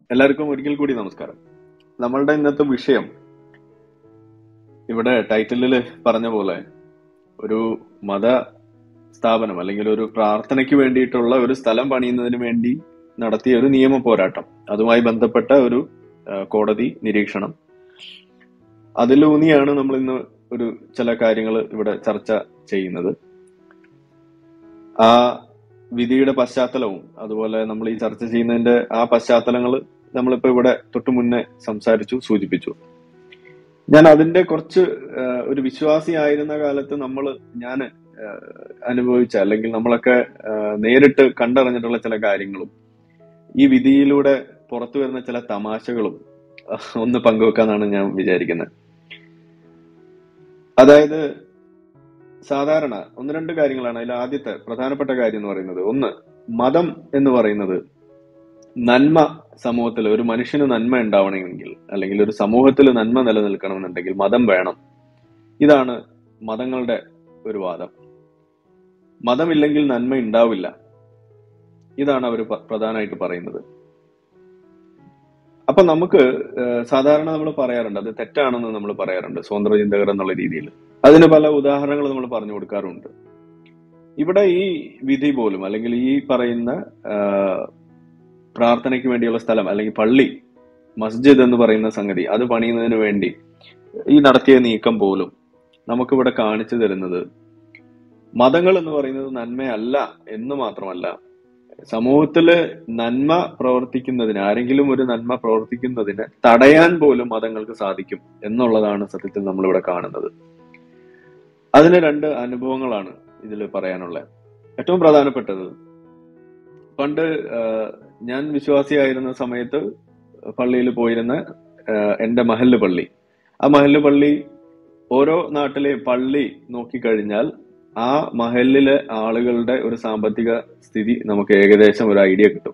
എല്ലാവർക്കും ഒരിക്കൽ കൂടി നമസ്കാരം നമ്മളുടെ ഇന്നത്തെ വിഷയം ഇവിടെ ടൈറ്റിലിൽ പറഞ്ഞ പോലെ ഒരു മത സ്ഥാപനം അല്ലെങ്കിൽ ഒരു പ്രാർത്ഥനയ്ക്ക് വേണ്ടിയിട്ടുള്ള ഒരു സ്ഥലം പണിയുന്നതിന് വേണ്ടി നടത്തിയ ഒരു നിയമ പോരാട്ടം അതുമായി ബന്ധപ്പെട്ട ഒരു ആ, കോടതി നിരീക്ഷണം അതിലൂന്നിയാണ് നമ്മൾ ഇന്ന് ഒരു ചില കാര്യങ്ങൾ ഇവിടെ ചർച്ച ചെയ്യുന്നത് ആ വിധിയുടെ പശ്ചാത്തലവും അതുപോലെ നമ്മൾ ഈ ചർച്ച ചെയ്യുന്നതിന്റെ ആ പശ്ചാത്തലങ്ങൾ നമ്മളിപ്പോ ഇവിടെ തൊട്ടു മുന്നേ സംസാരിച്ചു സൂചിപ്പിച്ചു ഞാൻ അതിന്റെ കുറച്ച് ആ, ഒരു വിശ്വാസിയായിരുന്ന കാലത്ത് നമ്മൾ ഞാൻ അനുഭവിച്ച അല്ലെങ്കിൽ നമ്മളൊക്കെ ആ, നേരിട്ട് കണ്ടറിഞ്ഞിട്ടുള്ള ചില കാര്യങ്ങളും ഈ വിധിയിലൂടെ പുറത്തു വരുന്ന ചില തമാശകളും ആ, ഒന്ന് പങ്കുവെക്കാന്നാണ് ഞാൻ വിചാരിക്കുന്നത് അതായത് സാധാരണ ഒന്ന് രണ്ട് കാര്യങ്ങളാണ് അതിൽ ആദ്യത്തെ പ്രധാനപ്പെട്ട കാര്യം എന്ന് പറയുന്നത് ഒന്ന് മതം എന്ന് പറയുന്നത് നന്മ സമൂഹത്തിൽ ഒരു മനുഷ്യന് നന്മ ഉണ്ടാവണമെങ്കിൽ അല്ലെങ്കിൽ ഒരു സമൂഹത്തിൽ നന്മ നിലനിൽക്കണമെന്നുണ്ടെങ്കിൽ മതം വേണം ഇതാണ് മതങ്ങളുടെ ഒരു വാദം മതമില്ലെങ്കിൽ നന്മ ഉണ്ടാവില്ല ഇതാണ് അവർ പ്രധാനമായിട്ട് പറയുന്നത് അപ്പൊ നമുക്ക് ഏഹ്, സാധാരണ നമ്മൾ പറയാറുണ്ട് അത് തെറ്റാണെന്ന് നമ്മൾ പറയാറുണ്ട് സ്വതന്ത്ര ചിന്തകർ എന്നുള്ള രീതിയിൽ അതിന് പല ഉദാഹരണങ്ങൾ നമ്മൾ പറഞ്ഞു കൊടുക്കാറുണ്ട് ഇവിടെ ഈ വിധി പോലും അല്ലെങ്കിൽ ഈ പറയുന്ന ആഹ്, പ്രാർത്ഥനയ്ക്ക് വേണ്ടിയുള്ള സ്ഥലം അല്ലെങ്കിൽ പള്ളി മസ്ജിദ് എന്ന് പറയുന്ന സംഗതി അത് പണിയുന്നതിന് വേണ്ടി ഈ നടത്തിയ നീക്കം പോലും നമുക്കിവിടെ കാണിച്ചു തരുന്നത് മതങ്ങൾ എന്ന് പറയുന്നത് നന്മയല്ല എന്ന് മാത്രമല്ല സമൂഹത്തില് നന്മ പ്രവർത്തിക്കുന്നതിന് ആരെങ്കിലും ഒരു നന്മ പ്രവർത്തിക്കുന്നതിന് തടയാൻ പോലും മതങ്ങൾക്ക് സാധിക്കും എന്നുള്ളതാണ് സത്യത്തിൽ നമ്മളിവിടെ കാണുന്നത് അതിന് രണ്ട് അനുഭവങ്ങളാണ് ഇതിൽ പറയാനുള്ളത് ഏറ്റവും പ്രധാനപ്പെട്ടത് പണ്ട് ആ, ഞാൻ വിശ്വാസിയായിരുന്ന സമയത്ത് പള്ളിയിൽ പോയിരുന്ന ആ, എന്റെ മഹല്ല് പള്ളി ആ മഹല്ല് പള്ളി ഓരോ നാട്ടിലെ പള്ളി നോക്കിക്കഴിഞ്ഞാൽ ആ മഹലിലെ ആളുകളുടെ ഒരു സാമ്പത്തിക സ്ഥിതി നമുക്ക് ഏകദേശം ഒരു ഐഡിയ കിട്ടും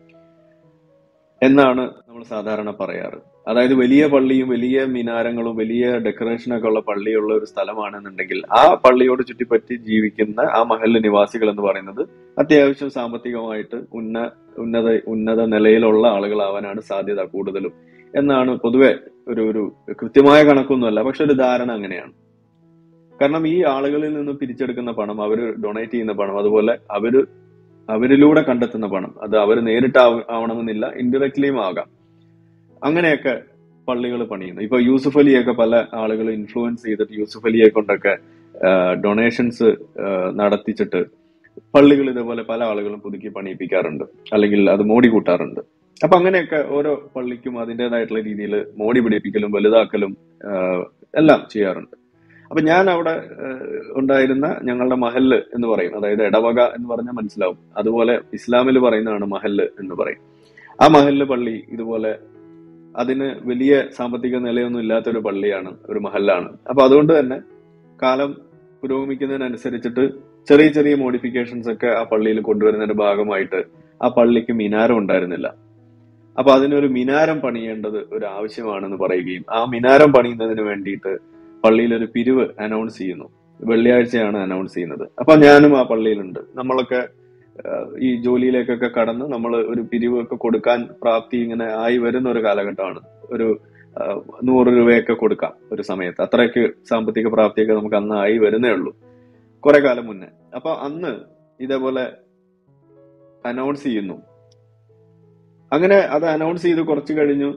എന്നാണ് നമ്മൾ സാധാരണ പറയാറ് അതായത് വലിയ പള്ളിയും വലിയ മിനാരങ്ങളും വലിയ ഡെക്കറേഷനൊക്കെ ഉള്ള പള്ളിയുള്ള ഒരു സ്ഥലമാണെന്നുണ്ടെങ്കിൽ ആ പള്ളിയോട് ചുറ്റിപ്പറ്റി ജീവിക്കുന്ന ആ മഹല്ല് നിവാസികൾ എന്ന് പറയുന്നത് അത്യാവശ്യം സാമ്പത്തികമായിട്ട് ഉന്ന ഉന്നത ഉന്നത നിലയിലുള്ള ആളുകളാവാനാണ് സാധ്യത കൂടുതലും എന്നാണ് പൊതുവെ ഒരു ഒരു കൃത്യമായ കണക്കൊന്നുമല്ല പക്ഷെ ഒരു ധാരണ അങ്ങനെയാണ് കാരണം ഈ ആളുകളിൽ നിന്ന് പിരിച്ചെടുക്കുന്ന പണം അവർ ഡൊണേറ്റ് ചെയ്യുന്ന പണം അതുപോലെ അവര് അവരിലൂടെ കണ്ടെത്തുന്ന പണം അത് അവർ നേരിട്ട് ആവ- ആവണമെന്നില്ല ഇൻഡയറക്ട്ലിയും ആകാം അങ്ങനെയൊക്കെ പള്ളികൾ പണിയുന്നു ഇപ്പൊ യൂസുഫ് അലിയൊക്കെ പല ആളുകൾ ഇൻഫ്ലുവൻസ് ചെയ്തിട്ട് യൂസുഫ് അലിയെ കൊണ്ടൊക്കെ ഡൊണേഷൻസ് നടത്തിച്ചിട്ട് പള്ളികൾ ഇതേപോലെ പല ആളുകളും പുതുക്കി പണിയിപ്പിക്കാറുണ്ട് അല്ലെങ്കിൽ അത് മോടി കൂട്ടാറുണ്ട് അപ്പൊ അങ്ങനെയൊക്കെ ഓരോ പള്ളിക്കും അതിൻ്റെതായിട്ടുള്ള രീതിയിൽ മോടി പിടിപ്പിക്കലും വലുതാക്കലും ആ, എല്ലാം ചെയ്യാറുണ്ട് അപ്പൊ ഞാൻ അവിടെ ഏഹ്, ഉണ്ടായിരുന്ന ഞങ്ങളുടെ മഹല്ല് എന്ന് പറയും അതായത് ഇടവക എന്ന് പറഞ്ഞാൽ മനസ്സിലാവും അതുപോലെ ഇസ്ലാമിൽ പറയുന്നതാണ് മഹല്ല് എന്ന് പറയും ആ മഹല്ല് പള്ളി ഇതുപോലെ അതിന് വലിയ സാമ്പത്തിക നിലയൊന്നും ഇല്ലാത്തൊരു പള്ളിയാണ് ഒരു മഹല്ലാണ് അപ്പൊ അതുകൊണ്ട് തന്നെ കാലം പുരോഗമിക്കുന്നതിനനുസരിച്ചിട്ട് ചെറിയ ചെറിയ മോഡിഫിക്കേഷൻസ് ഒക്കെ ആ പള്ളിയിൽ കൊണ്ടുവരുന്നതിന്റെ ഭാഗമായിട്ട് ആ പള്ളിക്ക് മിനാരം ഉണ്ടായിരുന്നില്ല അപ്പൊ അതിനൊരു മിനാരം പണിയേണ്ടത് ഒരു ആവശ്യമാണെന്ന് പറയുകയും ആ മിനാരം പണിയുന്നതിന് വേണ്ടിയിട്ട് പള്ളിയിൽ ഒരു പിരിവ് അനൗൺസ് ചെയ്യുന്നു വെള്ളിയാഴ്ചയാണ് അനൗൺസ് ചെയ്യുന്നത് അപ്പൊ ഞാനും ആ പള്ളിയിലുണ്ട് നമ്മളൊക്കെ ആഹ്, ഈ ജോലിയിലേക്കൊക്കെ കടന്ന് നമ്മൾ ഒരു പിരിവ് ഒക്കെ കൊടുക്കാൻ പ്രാപ്തി ഇങ്ങനെ ആയി വരുന്ന ഒരു കാലഘട്ടമാണ് ഒരു ആഹ്, നൂറ് രൂപയൊക്കെ കൊടുക്കാം ഒരു സമയത്ത് അത്രയ്ക്ക് സാമ്പത്തിക പ്രാപ്തിയൊക്കെ നമുക്ക് അന്ന് ആയി വരുന്നേ ഉള്ളൂ കുറെ കാലം മുന്നേ അപ്പൊ അന്ന് ഇതേപോലെ അനൗൺസ് ചെയ്യുന്നു അങ്ങനെ അത് അനൗൺസ് ചെയ്ത് കുറച്ച് കഴിഞ്ഞു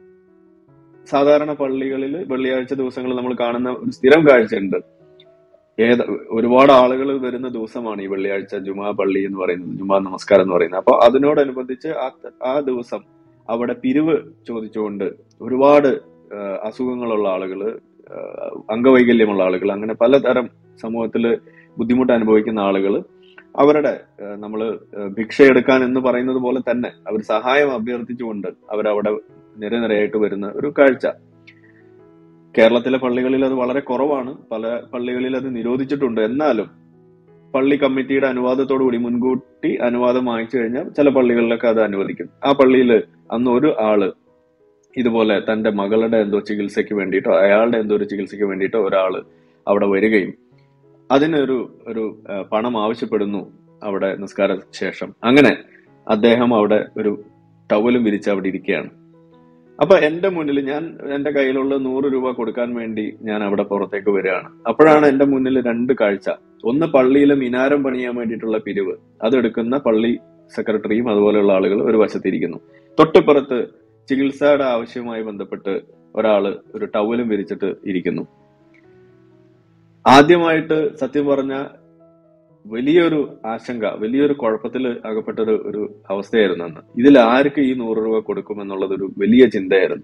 സാധാരണ പള്ളികളിൽ വെള്ളിയാഴ്ച ദിവസങ്ങളിൽ നമ്മൾ കാണുന്ന ഒരു സ്ഥിരം കാഴ്ചയുണ്ട് ഏത് ഒരുപാട് ആളുകൾ വരുന്ന ദിവസമാണ് ഈ വെള്ളിയാഴ്ച ജുമാ പള്ളി എന്ന് പറയുന്നത് ജുമാ നമസ്കാരം എന്ന് പറയുന്നത് അപ്പൊ അതിനോടനുബന്ധിച്ച് ആ ആ ദിവസം അവിടെ പിരിവ് ചോദിച്ചുകൊണ്ട് ഒരുപാട് ആ, അസുഖങ്ങളുള്ള ആളുകള് ആ, അംഗവൈകല്യമുള്ള ആളുകൾ അങ്ങനെ പലതരം സമൂഹത്തില് ബുദ്ധിമുട്ട് അനുഭവിക്കുന്ന ആളുകൾ അവരുടെ ആ, നമ്മള് ആ, ഭിക്ഷ എടുക്കാൻ എന്ന് പറയുന്നത് പോലെ തന്നെ അവർ സഹായം അഭ്യർത്ഥിച്ചുകൊണ്ട് അവരവിടെ നിരനിരയായിട്ട് വരുന്ന ഒരു കാഴ്ച കേരളത്തിലെ പള്ളികളിൽ അത് വളരെ കുറവാണ് പല പള്ളികളിൽ അത് നിരോധിച്ചിട്ടുണ്ട് എന്നാലും പള്ളി കമ്മിറ്റിയുടെ അനുവാദത്തോടു കൂടി മുൻകൂട്ടി അനുവാദം വാങ്ങിച്ചു കഴിഞ്ഞാൽ ചില പള്ളികളിലൊക്കെ അത് അനുവദിക്കും ആ പള്ളിയിൽ അന്ന് ഒരു ആള് ഇതുപോലെ തന്റെ മകളുടെ എന്തോ ചികിത്സയ്ക്ക് വേണ്ടിയിട്ടോ അയാളുടെ എന്തോ ഒരു ചികിത്സയ്ക്ക് വേണ്ടിയിട്ടോ ഒരാള് അവിടെ വരികയും അതിനൊരു ഒരു ആ, പണം ആവശ്യപ്പെടുന്നു അവിടെ നിസ്കാര ശേഷം അങ്ങനെ അദ്ദേഹം അവിടെ ഒരു ടവലും വിരിച്ച് അവിടെ ഇരിക്കുകയാണ് അപ്പൊ എന്റെ മുന്നിൽ ഞാൻ എന്റെ കയ്യിലുള്ള നൂറ് രൂപ കൊടുക്കാൻ വേണ്ടി ഞാൻ അവിടെ പുറത്തേക്ക് വരികയാണ് അപ്പോഴാണ് എന്റെ മുന്നിൽ രണ്ട് കാഴ്ച ഒന്ന് പള്ളിയിലെ മിനാരം പണിയാൻ വേണ്ടിയിട്ടുള്ള പിരിവ് അതെടുക്കുന്ന പള്ളി സെക്രട്ടറിയും അതുപോലെയുള്ള ആളുകൾ ഒരു വശത്തിരിക്കുന്നു തൊട്ടിപ്പുറത്ത് ചികിത്സയുടെ ആവശ്യവുമായി ബന്ധപ്പെട്ട് ഒരാള് ഒരു ടവലും വിരിച്ചിട്ട് ഇരിക്കുന്നു ആദ്യമായിട്ട് സത്യം പറഞ്ഞ വലിയൊരു ആശങ്ക വലിയൊരു കുഴപ്പത്തിൽ അകപ്പെട്ട ഒരു ഒരു അവസ്ഥയായിരുന്നു അന്ന് ഇതിൽ ആർക്ക് ഈ നൂറ് രൂപ കൊടുക്കും എന്നുള്ളത് ഒരു വലിയ ചിന്തയായിരുന്നു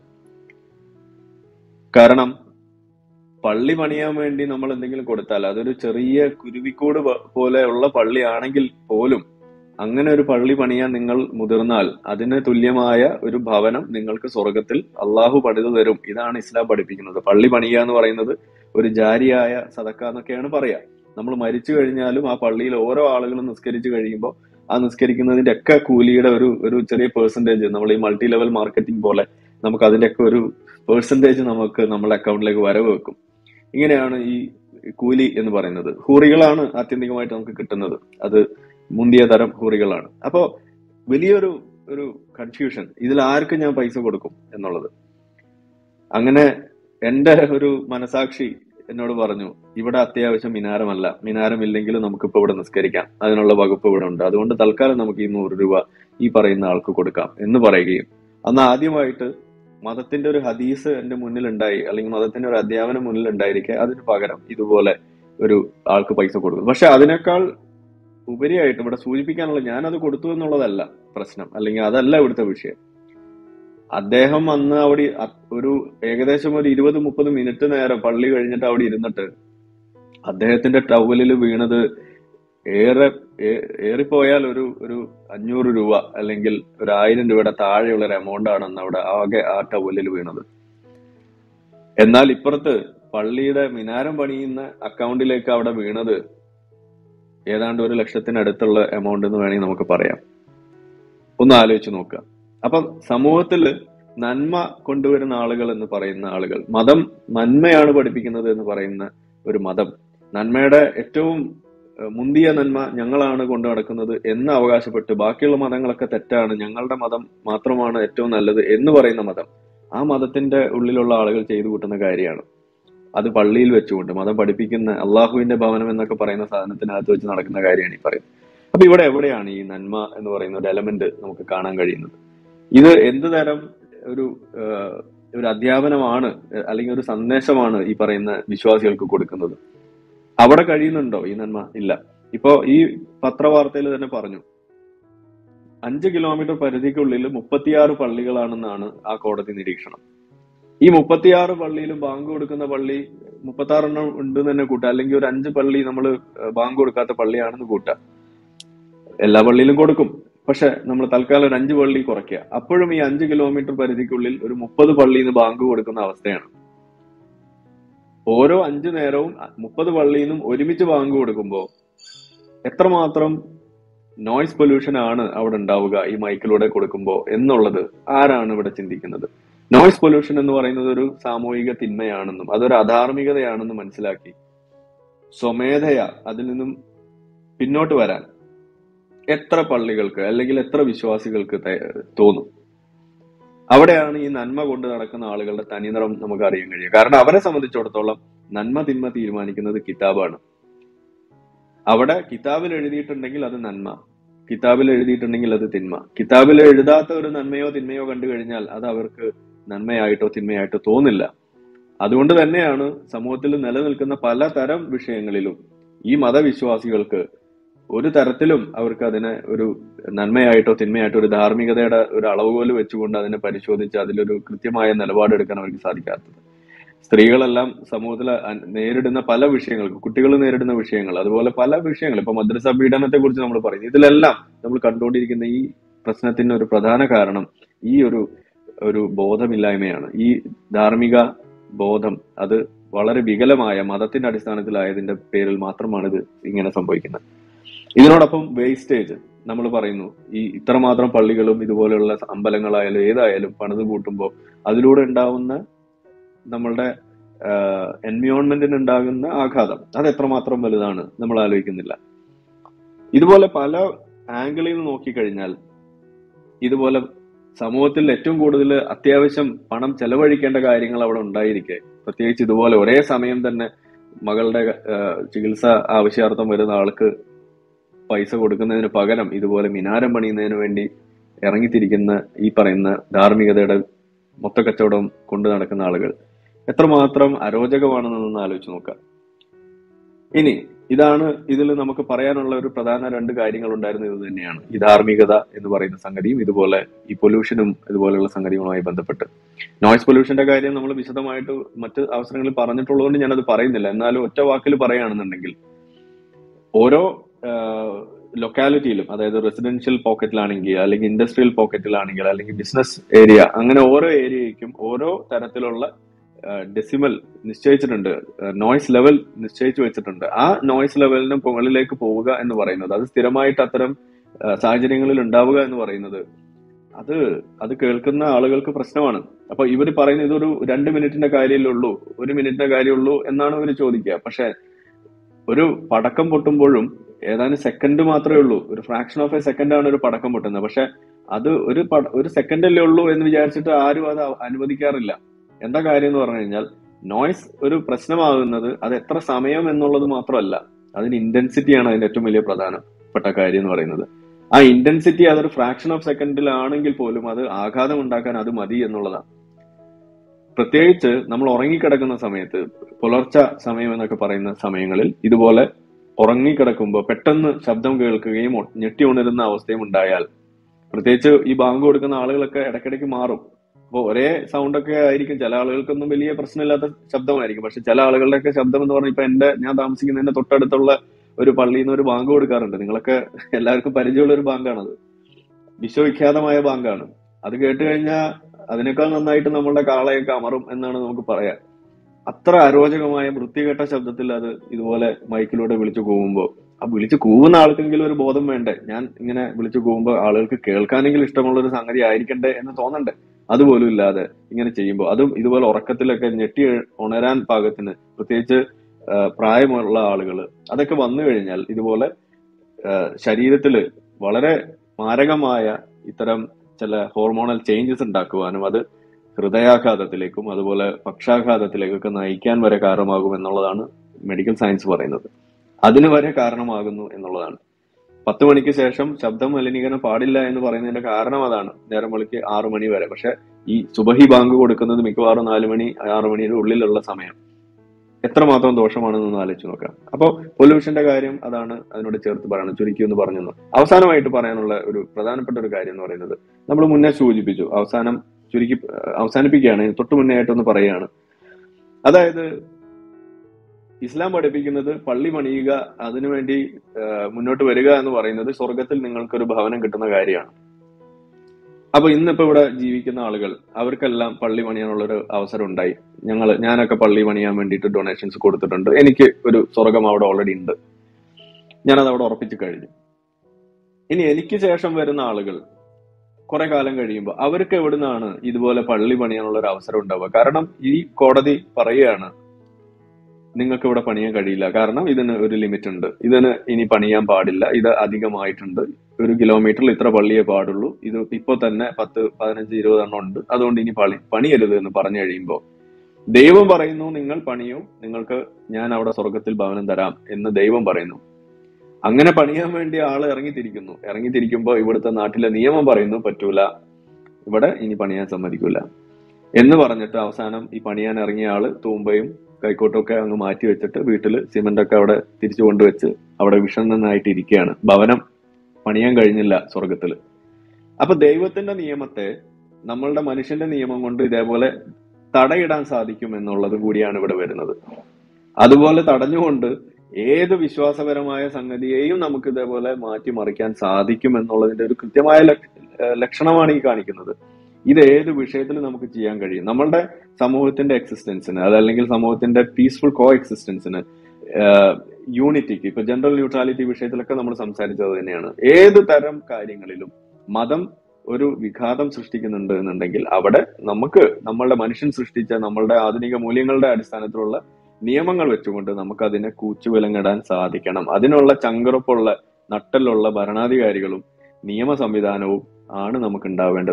കാരണം പള്ളി പണിയാൻ വേണ്ടി നമ്മൾ എന്തെങ്കിലും കൊടുത്താൽ അതൊരു ചെറിയ കുരുവിക്കൂട് പ- പോലെയുള്ള പള്ളിയാണെങ്കിൽ പോലും അങ്ങനെ ഒരു പള്ളി പണിയാൻ നിങ്ങൾ മുതിർന്നാൽ അതിന് തുല്യമായ ഒരു ഭവനം നിങ്ങൾക്ക് സ്വർഗത്തിൽ അള്ളാഹു പണിതു തരും ഇതാണ് ഇസ്ലാം പഠിപ്പിക്കുന്നത് പള്ളി പണിയുക എന്ന് പറയുന്നത് ഒരു ജാരിയായ സദക്ക എന്നൊക്കെയാണ് പറയാ നമ്മൾ മരിച്ചു കഴിഞ്ഞാലും ആ പള്ളിയിൽ ഓരോ ആളുകളും നിസ്കരിച്ചു കഴിയുമ്പോൾ ആ നിസ്കരിക്കുന്നതിന്റെ ഒക്കെ കൂലിയുടെ ഒരു ഒരു ചെറിയ പേഴ്സൻറ്റേജ് നമ്മൾ ഈ മൾട്ടി ലെവൽ മാർക്കറ്റിംഗ് പോലെ നമുക്ക് അതിന്റെ ഒക്കെ ഒരു പേഴ്സൻറ്റേജ് നമുക്ക് നമ്മുടെ അക്കൗണ്ടിലേക്ക് വരവ് വെക്കും ഇങ്ങനെയാണ് ഈ കൂലി എന്ന് പറയുന്നത് ഹൂറികളാണ് ആത്യന്തികമായിട്ട് നമുക്ക് കിട്ടുന്നത് അത് മുന്തിയ തരം ഹൂറികളാണ് അപ്പോ വലിയൊരു ഒരു കൺഫ്യൂഷൻ ഇതിൽ ആർക്ക് ഞാൻ പൈസ കൊടുക്കും എന്നുള്ളത് അങ്ങനെ എന്റെ ഒരു മനസാക്ഷി എന്നോട് പറഞ്ഞു ഇവിടെ അത്യാവശ്യം മിനാരമല്ല മിനാരമില്ലെങ്കിലും നമുക്കിപ്പോ ഇവിടെ നിസ്കരിക്കാം അതിനുള്ള വകുപ്പ് ഇവിടെ ഉണ്ട് അതുകൊണ്ട് തൽക്കാലം നമുക്ക് ഈ നൂറ് രൂപ ഈ പറയുന്ന ആൾക്ക് കൊടുക്കാം എന്ന് പറയുകയും അന്ന് ആദ്യമായിട്ട് മതത്തിന്റെ ഒരു ഹദീസ് എന്റെ മുന്നിൽ ഉണ്ടായി അല്ലെങ്കിൽ മതത്തിന്റെ ഒരു അധ്യാപനം മുന്നിൽ ഉണ്ടായിരിക്കെ അതിന് പകരം ഇതുപോലെ ഒരു ആൾക്ക് പൈസ കൊടുക്കും പക്ഷെ അതിനേക്കാൾ ഉപരിയായിട്ട് ഇവിടെ സൂചിപ്പിക്കാനുള്ള ഞാനത് കൊടുത്തു എന്നുള്ളതല്ല പ്രശ്നം അല്ലെങ്കിൽ അതല്ല ഇവിടുത്തെ വിഷയം അദ്ദേഹം അന്ന് അവിടെ അ- ഒരു ഏകദേശം ഒരു ഇരുപത് മുപ്പത് മിനിറ്റ് നേരം പള്ളി കഴിഞ്ഞിട്ട് അവിടെ ഇരുന്നിട്ട് അദ്ദേഹത്തിന്റെ ടവലിൽ വീണത് ഏറെ ഏ- ഏറിപ്പോയാൽ ഒരു ഒരു അഞ്ഞൂറ് രൂപ അല്ലെങ്കിൽ ഒരു ആയിരം രൂപയുടെ താഴെയുള്ള ഒരു എമൗണ്ട് ആണ് അന്ന് അവിടെ ആകെ ആ ടവലിൽ വീണത് എന്നാൽ ഇപ്പുറത്ത് പള്ളിയുടെ മിനാരം പണിയുന്ന അക്കൗണ്ടിലേക്ക് അവിടെ വീണത് ഏതാണ്ട് ഒരു ലക്ഷത്തിനടുത്തുള്ള എമൗണ്ട് എന്ന് വേണമെങ്കിൽ നമുക്ക് പറയാം ഒന്ന് ആലോചിച്ച് നോക്കുക അപ്പൊ സമൂഹത്തിൽ നന്മ കൊണ്ടുവരുന്ന ആളുകൾ എന്ന് പറയുന്ന ആളുകൾ മതം നന്മയാണ് പഠിപ്പിക്കുന്നത് എന്ന് പറയുന്ന ഒരു മതം നന്മയുടെ ഏറ്റവും ഏഹ്, മുന്തിയ നന്മ ഞങ്ങളാണ് കൊണ്ടു നടക്കുന്നത് എന്ന് അവകാശപ്പെട്ട് ബാക്കിയുള്ള മതങ്ങളൊക്കെ തെറ്റാണ് ഞങ്ങളുടെ മതം മാത്രമാണ് ഏറ്റവും നല്ലത് എന്ന് പറയുന്ന മതം ആ മതത്തിന്റെ ഉള്ളിലുള്ള ആളുകൾ ചെയ്തു കൂട്ടുന്ന കാര്യമാണ് അത് പള്ളിയിൽ വെച്ചുകൊണ്ട് മതം പഠിപ്പിക്കുന്ന അള്ളാഹുവിന്റെ ഭവനം എന്നൊക്കെ പറയുന്ന സാധനത്തിനകത്ത് വെച്ച് നടക്കുന്ന കാര്യമാണ് ഈ പറയുന്നത് അപ്പൊ ഇവിടെ എവിടെയാണ് ഈ നന്മ എന്ന് പറയുന്ന ഒരു എലമെന്റ് നമുക്ക് കാണാൻ കഴിയുന്നത് ഇത് എന്ത് തരം ഒരു ഏഹ്, ഒരു അധ്യാപനമാണ് ഏഹ്, അല്ലെങ്കിൽ ഒരു സന്ദേശമാണ് ഈ പറയുന്ന വിശ്വാസികൾക്ക് കൊടുക്കുന്നത് അവിടെ കഴിയുന്നുണ്ടോ ഈ നന്മ ഇല്ല ഇപ്പോ ഈ പത്രവാർത്തയിൽ തന്നെ പറഞ്ഞു അഞ്ച് കിലോമീറ്റർ പരിധിക്കുള്ളിൽ മുപ്പത്തിയാറ് പള്ളികളാണെന്നാണ് ആ കോടതി നിരീക്ഷണം ഈ മുപ്പത്തിയാറ് പള്ളിയിലും ബാങ്ക് കൊടുക്കുന്ന പള്ളി മുപ്പത്താറെണ്ണം ഉണ്ട് എന്ന് തന്നെ കൂട്ടാം അല്ലെങ്കിൽ ഒരു അഞ്ച് പള്ളി നമ്മൾ ബാങ്ക് കൊടുക്കാത്ത പള്ളിയാണെന്ന് കൂട്ടാം എല്ലാ പള്ളിയിലും കൊടുക്കും പക്ഷെ നമ്മൾ തൽക്കാലം ഒരു അഞ്ച് പള്ളി കുറയ്ക്കുക അപ്പോഴും ഈ അഞ്ച് കിലോമീറ്റർ പരിധിക്കുള്ളിൽ ഒരു മുപ്പത് പള്ളിയിൽ നിന്ന് ബാങ്ക് കൊടുക്കുന്ന അവസ്ഥയാണ് ഓരോ അഞ്ചു നേരവും മുപ്പത് പള്ളിയിൽ നിന്നും ഒരുമിച്ച് ബാങ്ക് കൊടുക്കുമ്പോൾ എത്രമാത്രം നോയ്സ് പൊല്യൂഷൻ ആണ് അവിടെ ഉണ്ടാവുക ഈ മൈക്കിലൂടെ കൊടുക്കുമ്പോൾ എന്നുള്ളത് ആരാണ് ഇവിടെ ചിന്തിക്കുന്നത് നോയ്സ് പൊല്യൂഷൻ എന്ന് പറയുന്നത് ഒരു സാമൂഹിക തിന്മയാണെന്നും അതൊരു അധാർമികതയാണെന്നും മനസ്സിലാക്കി സ്വമേധയ അതിൽ നിന്നും പിന്നോട്ട് വരാൻ എത്ര പള്ളികൾക്ക് അല്ലെങ്കിൽ എത്ര വിശ്വാസികൾക്ക് ത- തോന്നും അവിടെയാണ് ഈ നന്മ കൊണ്ട് നടക്കുന്ന ആളുകളുടെ തനിനിറം നമുക്ക് അറിയാൻ കഴിയുക കാരണം അവരെ സംബന്ധിച്ചിടത്തോളം നന്മ തിന്മ തീരുമാനിക്കുന്നത് കിതാബാണ് അവിടെ കിതാബിൽ എഴുതിയിട്ടുണ്ടെങ്കിൽ അത് നന്മ കിതാബിൽ എഴുതിയിട്ടുണ്ടെങ്കിൽ അത് തിന്മ കിതാബിൽ എഴുതാത്ത ഒരു നന്മയോ തിന്മയോ കണ്ടു കഴിഞ്ഞാൽ അത് അവർക്ക് നന്മയായിട്ടോ തിന്മയായിട്ടോ തോന്നില്ല അതുകൊണ്ട് തന്നെയാണ് സമൂഹത്തിൽ നിലനിൽക്കുന്ന പലതരം വിഷയങ്ങളിലും ഈ മതവിശ്വാസികൾക്ക് ഒരു തരത്തിലും അവർക്ക് അതിനെ ഒരു നന്മയായിട്ടോ തിന്മയായിട്ടോ ഒരു ധാർമ്മികതയുടെ ഒരു അളവുകോല് വെച്ചുകൊണ്ട് അതിനെ പരിശോധിച്ച് അതിലൊരു കൃത്യമായ നിലപാടെടുക്കാൻ അവർക്ക് സാധിക്കാത്തത് സ്ത്രീകളെല്ലാം സമൂഹത്തിൽ അ- നേരിടുന്ന പല വിഷയങ്ങൾക്ക് കുട്ടികൾ നേരിടുന്ന വിഷയങ്ങൾ അതുപോലെ പല വിഷയങ്ങൾ ഇപ്പൊ മദ്രസ പീഡനത്തെ കുറിച്ച് നമ്മൾ പറയുന്നു ഇതിലെല്ലാം നമ്മൾ കണ്ടുകൊണ്ടിരിക്കുന്ന ഈ പ്രശ്നത്തിന് ഒരു പ്രധാന കാരണം ഈ ഒരു ഒരു ബോധമില്ലായ്മയാണ് ഈ ധാർമ്മിക ബോധം അത് വളരെ വികലമായ മതത്തിന്റെ അടിസ്ഥാനത്തിലായതിന്റെ പേരിൽ മാത്രമാണ് ഇത് ഇങ്ങനെ സംഭവിക്കുന്നത് ഇതിനോടൊപ്പം വേസ്റ്റേജ് നമ്മൾ പറയുന്നു ഈ ഇത്രമാത്രം പള്ളികളും ഇതുപോലെയുള്ള അമ്പലങ്ങളായാലും ഏതായാലും പണിത് കൂട്ടുമ്പോൾ അതിലൂടെ ഉണ്ടാവുന്ന നമ്മളുടെ എൻവിയോൺമെന്റിന് ഉണ്ടാകുന്ന ആഘാതം അത് എത്രമാത്രം വലുതാണ് നമ്മൾ ആലോചിക്കുന്നില്ല ഇതുപോലെ പല ആംഗിളിൽ നിന്ന് നോക്കിക്കഴിഞ്ഞാൽ ഇതുപോലെ സമൂഹത്തിൽ ഏറ്റവും കൂടുതൽ അത്യാവശ്യം പണം ചെലവഴിക്കേണ്ട കാര്യങ്ങൾ അവിടെ ഉണ്ടായിരിക്കെ പ്രത്യേകിച്ച് ഇതുപോലെ ഒരേ സമയം തന്നെ മകളുടെ ആ, ചികിത്സ ആവശ്യാർത്ഥം വരുന്ന ആൾക്ക് പൈസ കൊടുക്കുന്നതിന് പകരം ഇതുപോലെ മിനാരം പണിയുന്നതിന് വേണ്ടി ഇറങ്ങിത്തിരിക്കുന്ന ഈ പറയുന്ന ധാർമ്മികതയുടെ മൊത്തക്കച്ചവടം കൊണ്ടു നടക്കുന്ന ആളുകൾ എത്രമാത്രം അരോചകമാണെന്നൊന്ന് ആലോചിച്ച് നോക്കാം ഇനി ഇതാണ് ഇതിൽ നമുക്ക് പറയാനുള്ള ഒരു പ്രധാന രണ്ട് കാര്യങ്ങൾ ഉണ്ടായിരുന്നത് ഇത് തന്നെയാണ് ഈ ധാർമ്മികത എന്ന് പറയുന്ന സംഗതിയും ഇതുപോലെ ഈ പൊല്യൂഷനും ഇതുപോലെയുള്ള സംഗതികളുമായി ബന്ധപ്പെട്ട് നോയ്സ് പൊല്യൂഷന്റെ കാര്യം നമ്മൾ വിശദമായിട്ട് മറ്റ് അവസരങ്ങളിൽ പറഞ്ഞിട്ടുള്ളതുകൊണ്ട് ഞാനത് പറയുന്നില്ല എന്നാലും ഒറ്റ വാക്കിൽ പറയുകയാണെന്നുണ്ടെങ്കിൽ ഓരോ ലൊക്കാലിറ്റിയിലും അതായത് റെസിഡൻഷ്യൽ പോക്കറ്റിലാണെങ്കിൽ അല്ലെങ്കിൽ ഇൻഡസ്ട്രിയൽ പോക്കറ്റിലാണെങ്കിൽ അല്ലെങ്കിൽ ബിസിനസ് ഏരിയ അങ്ങനെ ഓരോ ഏരിയയ്ക്കും ഓരോ തരത്തിലുള്ള ഡെസിമൽ നിശ്ചയിച്ചിട്ടുണ്ട് നോയ്സ് ലെവൽ നിശ്ചയിച്ചു വെച്ചിട്ടുണ്ട് ആ നോയ്സ് ലെവലിന് മുകളിലേക്ക് പോവുക എന്ന് പറയുന്നത് അത് സ്ഥിരമായിട്ട് അത്തരം ആ, സാഹചര്യങ്ങളിൽ ഉണ്ടാവുക എന്ന് പറയുന്നത് അത് അത് കേൾക്കുന്ന ആളുകൾക്ക് പ്രശ്നമാണ് അപ്പൊ ഇവർ പറയുന്നത് ഇതൊരു രണ്ട് മിനിറ്റിന്റെ കാര്യമല്ലേ ഉള്ളൂ ഒരു മിനിറ്റിന്റെ കാര്യമുള്ളൂ എന്നാണ് ഇവർ ചോദിക്കുക പക്ഷെ ഒരു പടക്കം പൊട്ടുമ്പോഴും ഏതാനും സെക്കൻഡ് മാത്രമേ ഉള്ളൂ ഒരു ഫ്രാക്ഷൻ ഓഫ് എ സെക്കൻഡ് ആണ് ഒരു പടക്കം പൊട്ടുന്നത് പക്ഷെ അത് ഒരു പട- ഒരു സെക്കൻഡല്ലേ ഉള്ളൂ എന്ന് വിചാരിച്ചിട്ട് ആരും അത് അനുവദിക്കാറില്ല എന്താ കാര്യം എന്ന് പറഞ്ഞു കഴിഞ്ഞാൽ നോയ്സ് ഒരു പ്രശ്നമാകുന്നത് അത് എത്ര സമയം എന്നുള്ളത് മാത്രമല്ല അതിന് ഇന്റൻസിറ്റിയാണ് അതിന്റെ ഏറ്റവും വലിയ പ്രധാനപ്പെട്ട കാര്യം എന്ന് പറയുന്നത് ആ ഇന്റൻസിറ്റി അതൊരു ഫ്രാക്ഷൻ ഓഫ് സെക്കൻഡിലാണെങ്കിൽ പോലും അത് ആഘാതം ഉണ്ടാക്കാൻ അത് മതി എന്നുള്ളതാണ് പ്രത്യേകിച്ച് നമ്മൾ ഉറങ്ങിക്കിടക്കുന്ന സമയത്ത് പുലർച്ച സമയം എന്നൊക്കെ പറയുന്ന സമയങ്ങളിൽ ഇതുപോലെ ഉറങ്ങിക്കിടക്കുമ്പോൾ പെട്ടെന്ന് ശബ്ദം കേൾക്കുകയും ഒ- ഞെട്ടി ഉണരുന്ന അവസ്ഥയും ഉണ്ടായാൽ പ്രത്യേകിച്ച് ഈ ബാങ്ക് കൊടുക്കുന്ന ആളുകളൊക്കെ ഇടയ്ക്കിടയ്ക്ക് മാറും അപ്പോൾ ഒരേ സൗണ്ട് ഒക്കെ ആയിരിക്കും ചില ആളുകൾക്കൊന്നും വലിയ പ്രശ്നമില്ലാത്ത ശബ്ദമായിരിക്കും പക്ഷെ ചില ആളുകളുടെയൊക്കെ ശബ്ദം എന്ന് പറഞ്ഞാൽ ഇപ്പൊ എന്റെ ഞാൻ താമസിക്കുന്നതിന്റെ തൊട്ടടുത്തുള്ള ഒരു പള്ളിയിൽ നിന്ന് ഒരു ബാങ്ക് കൊടുക്കാറുണ്ട് നിങ്ങളൊക്കെ എല്ലാവർക്കും പരിചയമുള്ള ഒരു ബാങ്കാണത് വിശ്വവിഖ്യാതമായ ബാങ്കാണ് അത് കേട്ട് കഴിഞ്ഞാൽ അതിനേക്കാൾ നന്നായിട്ട് നമ്മളുടെ കാളയൊക്കെ അമറും എന്നാണ് നമുക്ക് പറയാം അത്ര അരോചകമായ വൃത്തികെട്ട ശബ്ദത്തിൽ അത് ഇതുപോലെ മൈക്കിലൂടെ വിളിച്ചു കൂവുമ്പോൾ ആ വിളിച്ചു കൂവുന്ന ആൾക്കെങ്കിലും ഒരു ബോധം വേണ്ടേ ഞാൻ ഇങ്ങനെ വിളിച്ചു കൂവുമ്പോൾ ആളുകൾക്ക് കേൾക്കാനെങ്കിലും ഇഷ്ടമുള്ള ഒരു സംഗതി ആയിരിക്കണ്ടേ എന്ന് തോന്നണ്ടേ അതുപോലും ഇല്ലാതെ ഇങ്ങനെ ചെയ്യുമ്പോൾ അതും ഇതുപോലെ ഉറക്കത്തിലൊക്കെ ഞെട്ടി ഉണരാൻ പാകത്തിന് പ്രത്യേകിച്ച് ആ, പ്രായമുള്ള ആളുകൾ അതൊക്കെ വന്നു കഴിഞ്ഞാൽ ഇതുപോലെ ശരീരത്തിൽ വളരെ മാരകമായ ഇത്തരം ചില ഹോർമോണൽ ചേഞ്ചസ് ഉണ്ടാക്കുവാനും അത് ഹൃദയാഘാതത്തിലേക്കും അതുപോലെ പക്ഷാഘാതത്തിലേക്കൊക്കെ നയിക്കാൻ വരെ കാരണമാകും എന്നുള്ളതാണ് മെഡിക്കൽ സയൻസ് പറയുന്നത് അതിന് വരെ കാരണമാകുന്നു എന്നുള്ളതാണ് പത്ത് മണിക്ക് ശേഷം ശബ്ദ മലിനീകരണം പാടില്ല എന്ന് പറയുന്നതിന്റെ കാരണം അതാണ് നേരം വെളുക്ക് ആറു മണി വരെ പക്ഷെ ഈ സുബഹി ബാങ്ക് കൊടുക്കുന്നത് മിക്കവാറും നാല് മണി ആറു മണിയുടെ ഉള്ളിലുള്ള സമയം എത്രമാത്രം ദോഷമാണെന്നൊന്ന് ആലോചിച്ച് നോക്കാം അപ്പോൾ പൊല്യൂഷന്റെ കാര്യം അതാണ് അതിനോട് ചേർത്ത് പറയുന്നത് ചുരുക്കി എന്ന് പറഞ്ഞു അവസാനമായിട്ട് പറയാനുള്ള ഒരു പ്രധാനപ്പെട്ട ഒരു കാര്യം എന്ന് പറയുന്നത് നമ്മൾ മുന്നേ സൂചിപ്പിച്ചു അവസാനം ചുരുക്കി ഏഹ്, അവസാനിപ്പിക്കുകയാണ് തൊട്ട് മുന്നേ ആയിട്ടൊന്ന് പറയുകയാണ് അതായത് ഇസ്ലാം പഠിപ്പിക്കുന്നത് പള്ളി പണിയുക അതിനുവേണ്ടി ഏഹ്, മുന്നോട്ട് വരിക എന്ന് പറയുന്നത് സ്വർഗത്തിൽ നിങ്ങൾക്കൊരു ഭവനം കിട്ടുന്ന കാര്യമാണ് അപ്പൊ ഇന്നിപ്പോ ഇവിടെ ജീവിക്കുന്ന ആളുകൾ അവർക്കെല്ലാം പള്ളി പണിയാനുള്ള ഒരു അവസരം ഉണ്ടായി ഞങ്ങൾ ഞാനൊക്കെ പള്ളി പണിയാൻ വേണ്ടിയിട്ട് ഡൊണേഷൻസ് കൊടുത്തിട്ടുണ്ട് എനിക്ക് ഒരു സ്വർഗം അവിടെ ഓൾറെഡി ഉണ്ട് ഞാനത് അവിടെ ഉറപ്പിച്ചു കഴിഞ്ഞു ഇനി എനിക്ക് ശേഷം വരുന്ന ആളുകൾ കുറെ കാലം കഴിയുമ്പോൾ അവർക്ക് എവിടുന്നാണ് ഇതുപോലെ പള്ളി പണിയാനുള്ള ഒരു അവസരം ഉണ്ടാവുക കാരണം ഈ കോടതി പറയുകയാണ് നിങ്ങൾക്ക് ഇവിടെ പണിയാൻ കഴിയില്ല കാരണം ഇതിന് ഒരു ലിമിറ്റ് ഉണ്ട് ഇതിന് ഇനി പണിയാൻ പാടില്ല ഇത് അധികമായിട്ടുണ്ട് ഒരു കിലോമീറ്ററിൽ ഇത്ര പള്ളിയേ പാടുള്ളൂ ഇത് ഇപ്പൊ തന്നെ പത്ത് പതിനഞ്ച് ഇരുപത് എണ്ണം ഉണ്ട് അതുകൊണ്ട് ഇനി പണി പണിയരുത് എന്ന് പറഞ്ഞു കഴിയുമ്പോൾ ദൈവം പറയുന്നു നിങ്ങൾ പണിയൂ നിങ്ങൾക്ക് ഞാൻ അവിടെ സ്വർഗത്തിൽ ഭവനം തരാം എന്ന് ദൈവം പറയുന്നു അങ്ങനെ പണിയാൻ വേണ്ടി ആള് ഇറങ്ങിത്തിരിക്കുന്നു ഇറങ്ങിത്തിരിക്കുമ്പോൾ ഇവിടുത്തെ നാട്ടിലെ നിയമം പറയുന്നു പറ്റൂല ഇവിടെ ഇനി പണിയാൻ സമ്മതിക്കൂല എന്ന് പറഞ്ഞിട്ട് അവസാനം ഈ പണിയാൻ ഇറങ്ങിയ ആള് തൂമ്പയും കൈക്കോട്ടൊക്കെ അങ്ങ് മാറ്റി വെച്ചിട്ട് വീട്ടിൽ സിമന്റ് ഒക്കെ അവിടെ തിരിച്ചു കൊണ്ടുവച്ച് അവിടെ വിഷണ്ണനായിട്ട് ഇരിക്കുകയാണ് ഭവനം പണിയാൻ കഴിഞ്ഞില്ല സ്വർഗത്തില് അപ്പൊ ദൈവത്തിന്റെ നിയമത്തെ നമ്മളുടെ മനുഷ്യന്റെ നിയമം കൊണ്ട് ഇതേപോലെ തടയിടാൻ സാധിക്കും എന്നുള്ളതും കൂടിയാണ് ഇവിടെ വരുന്നത് അതുപോലെ തടഞ്ഞുകൊണ്ട് ഏത് വിശ്വാസപരമായ സംഗതിയെയും നമുക്ക് ഇതേപോലെ മാറ്റിമറിക്കാൻ സാധിക്കും എന്നുള്ളതിന്റെ ഒരു കൃത്യമായ ലക്ഷ- ഏഹ് ലക്ഷണമാണ് ഈ കാണിക്കുന്നത് ഇത് ഏത് വിഷയത്തിൽ നമുക്ക് ചെയ്യാൻ കഴിയും നമ്മളുടെ സമൂഹത്തിന്റെ എക്സിസ്റ്റൻസിന് അതല്ലെങ്കിൽ സമൂഹത്തിന്റെ പീസ്ഫുൾ കോ എക്സിസ്റ്റൻസിന് യൂണിറ്റിക്ക് ഇപ്പൊ ജനറൽ ന്യൂട്രാലിറ്റി വിഷയത്തിലൊക്കെ നമ്മൾ സംസാരിച്ചത് തന്നെയാണ് ഏത് തരം കാര്യങ്ങളിലും മതം ഒരു വിഘാതം സൃഷ്ടിക്കുന്നുണ്ട് എന്നുണ്ടെങ്കിൽ അവിടെ നമുക്ക് നമ്മളുടെ മനുഷ്യൻ സൃഷ്ടിച്ച നമ്മളുടെ ആധുനിക മൂല്യങ്ങളുടെ അടിസ്ഥാനത്തിലുള്ള നിയമങ്ങൾ വെച്ചുകൊണ്ട് നമുക്ക് അതിനെ കൂച്ചുവിലങ്ങിടാൻ സാധിക്കണം അതിനുള്ള ചങ്കുറപ്പുള്ള നട്ടലുള്ള ഭരണാധികാരികളും നിയമ സംവിധാനവും ആണ് നമുക്ക് ഉണ്ടാവേണ്ടത്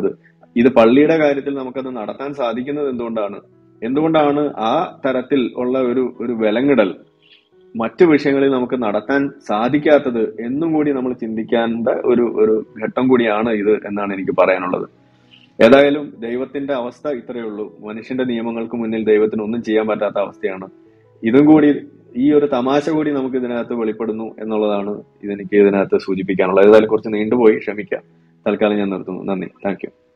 ഇത് പള്ളിയുടെ കാര്യത്തിൽ നമുക്കത് നടത്താൻ സാധിക്കുന്നത് എന്തുകൊണ്ടാണ് എന്തുകൊണ്ടാണ് ആ തരത്തിൽ ഉള്ള ഒരു ഒരു വിലങ്ങിടൽ മറ്റു വിഷയങ്ങളിൽ നമുക്ക് നടത്താൻ സാധിക്കാത്തത് എന്നും കൂടി നമ്മൾ ചിന്തിക്കേണ്ട ഒരു ഒരു ഘട്ടം കൂടിയാണ് ഇത് എന്നാണ് എനിക്ക് പറയാനുള്ളത് ഏതായാലും ദൈവത്തിന്റെ അവസ്ഥ ഇത്രയേ ഉള്ളൂ മനുഷ്യന്റെ നിയമങ്ങൾക്ക് മുന്നിൽ ദൈവത്തിന് ഒന്നും ചെയ്യാൻ പറ്റാത്ത അവസ്ഥയാണ് ഇതും കൂടി ഈ ഒരു തമാശ കൂടി നമുക്ക് ഇതിനകത്ത് വെളിപ്പെടുന്നു എന്നുള്ളതാണ് ഇതെനിക്ക് ഇതിനകത്ത് സൂചിപ്പിക്കാനുള്ളത് ഏതായാലും കുറച്ച് നീണ്ടുപോയി ക്ഷമിക്കാം തൽക്കാലം ഞാൻ നിർത്തുന്നു നന്ദി താങ്ക് യു